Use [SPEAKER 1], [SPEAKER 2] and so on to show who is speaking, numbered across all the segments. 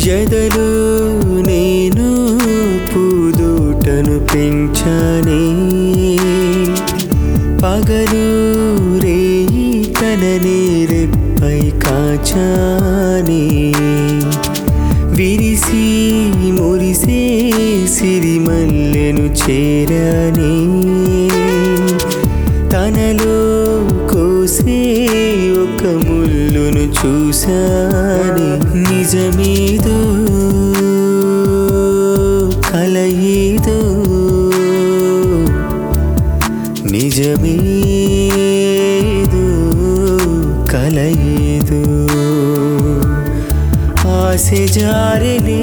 [SPEAKER 1] ఎదలు నేను పూదోటను పెంచానే పగలు రేయి తననే రెప్పై కాచానే విరిసి మురిసే సిరిమల్లెను చేరానే తనలో కోసే ఒక ముల్లును చూశాని నిజమేదో కలయేదో నిజమేదో కలయేదో ఆశ జారలే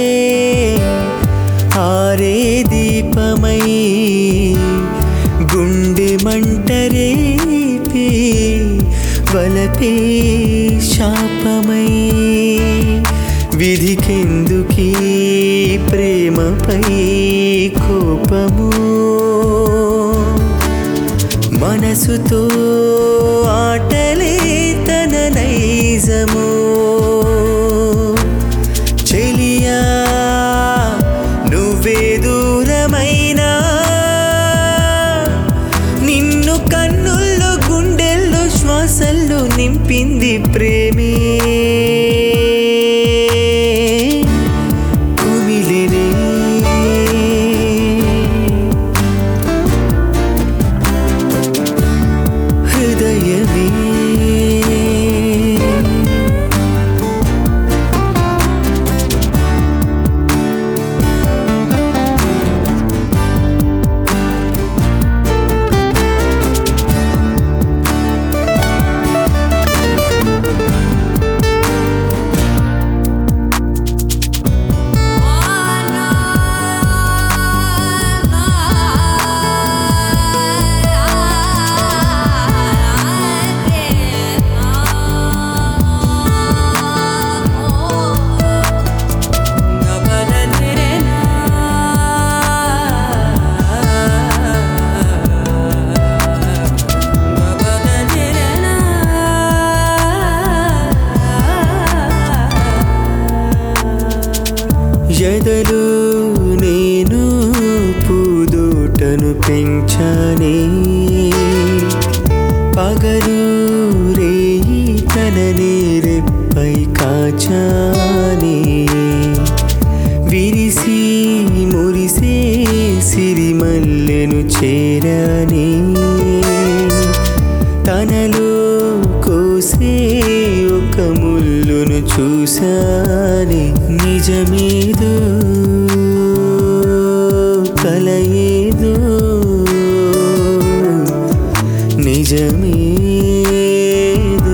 [SPEAKER 1] ఆరే దీపమై గుండె మంటరేపే వలపే శాపమై విధికెందుకీ ప్రేమపై కోపము మనసుతో ఆటలే తన నైజము చెలియా నువ్వే దూరమైనా నిన్ను కన్నుల్లో గుండెల్లో శ్వాసల్లో నింపింది ప్రేమే కుమిలినే హృదయమే ఎదలు నేను పూదోటను పెంచానే పగలు రేయి తననే రెప్పై కాచానే విరిసి మురిసే సిరిమల్లెను చేరానే తనలో కోసే ఒక ముల్లును చూశానే నిజమేదో కలయేదో నిజమేదో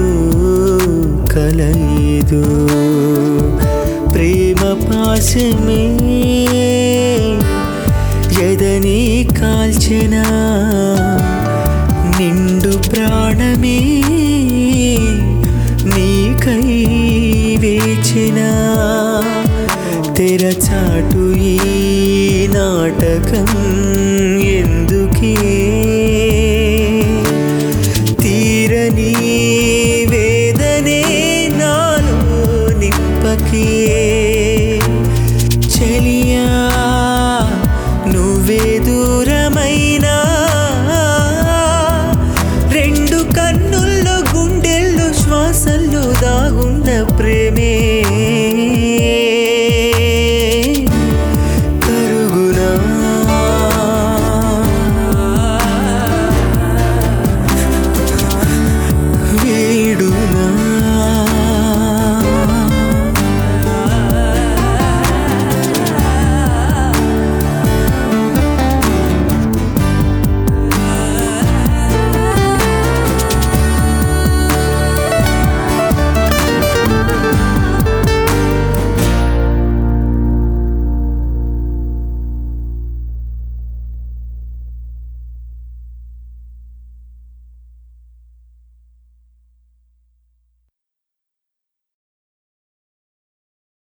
[SPEAKER 1] కలయేదో ప్రేమ పాశమే ఎదని కాల్చెనా నిండు ప్రాణమే